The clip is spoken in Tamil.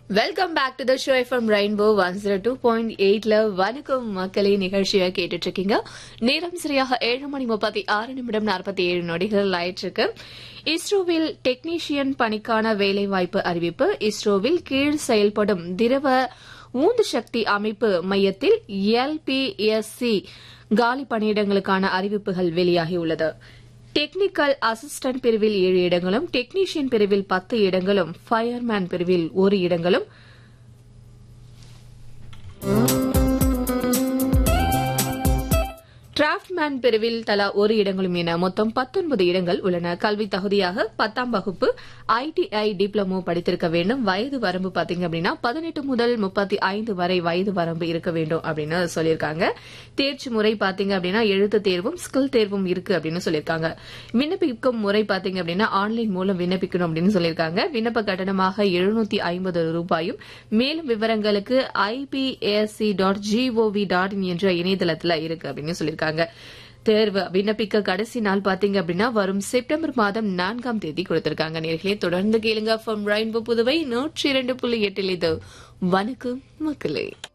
welcome back to the show FM rainbow one zero two point எயிட்ல வணக்கம் மக்களே நிகழ்ச்சியை கேட்டுட்டு இருக்கீங்க நேரம் சரியாக ஏழு மணி முப்பத்தி ஆறு நிமிடம் நாற்பத்தி ஏழு நொடிகள் ஆயிட்டு இருக்கு இஸ்ரோவில் டெக்னீஷியன் பணிக்கான வேலைவாய்ப்பு அறிவிப்பு இஸ்ரோவில் கீழ் செயல்படும் திரவ ஊந்து சக்தி அமைப்பு மையத்தில் எல்பிஎஸ்சி காலி பணியிடங்களுக்கான அறிவிப்புகள் வெளியாகியுள்ளது டெக்னிக்கல் அசிஸ்டன்ட் பிரிவில் ஏழு இடங்களும் டெக்னீஷியன் பிரிவில் பத்து இடங்களும் ஃபயர்மேன் பிரிவில் ஒரு இடங்களும் டிராஃப்ட்மேன் பிரிவில் தலா ஒரு இடங்களும் என மொத்தம் பத்தொன்பது இடங்கள் உள்ளன கல்வி தகுதியாக பத்தாம் வகுப்பு ஐடிஐ டிப்ளமோ படித்திருக்க வேண்டும் வயது வரம்பு பாத்தீங்க அப்படின்னா பதினெட்டு முதல் முப்பத்தி ஐந்து வரை வயது வரம்பு இருக்க வேண்டும் அப்படின்னு சொல்லியிருக்காங்க தேர்ச்சி முறை பாத்தீங்க அப்படின்னா எழுத்து தேர்வும் ஸ்கில் தேர்வும் இருக்கு அப்படின்னு சொல்லியிருக்காங்க விண்ணப்பிக்கும் முறை பாத்தீங்க அப்படின்னா ஆன்லைன் மூலம் விண்ணப்பிக்கணும் அப்படின்னு சொல்லியிருக்காங்க விண்ணப்ப கட்டணமாக எழுநூத்தி ஐம்பது ரூபாயும் மேலும் விவரங்களுக்கு IPSC dot gov dot in என்ற இணையதளத்தில் இருக்கு அப்படின்னு சொல்லியிருக்காங்க தேர்வு விண்ணப்பிக்க கடைசி நாள் பாத்தீங்க அப்படின்னா வரும் செப்டம்பர் மாதம் நான்காம் தேதி கொடுத்திருக்காங்க நேர்களே தொடர்ந்து கேளுங்க ஃப்ரம் ரெயின்போ புதுவை நூற்றி இரண்டு புள்ளி எட்டில் இது வணக்கம் மக்களே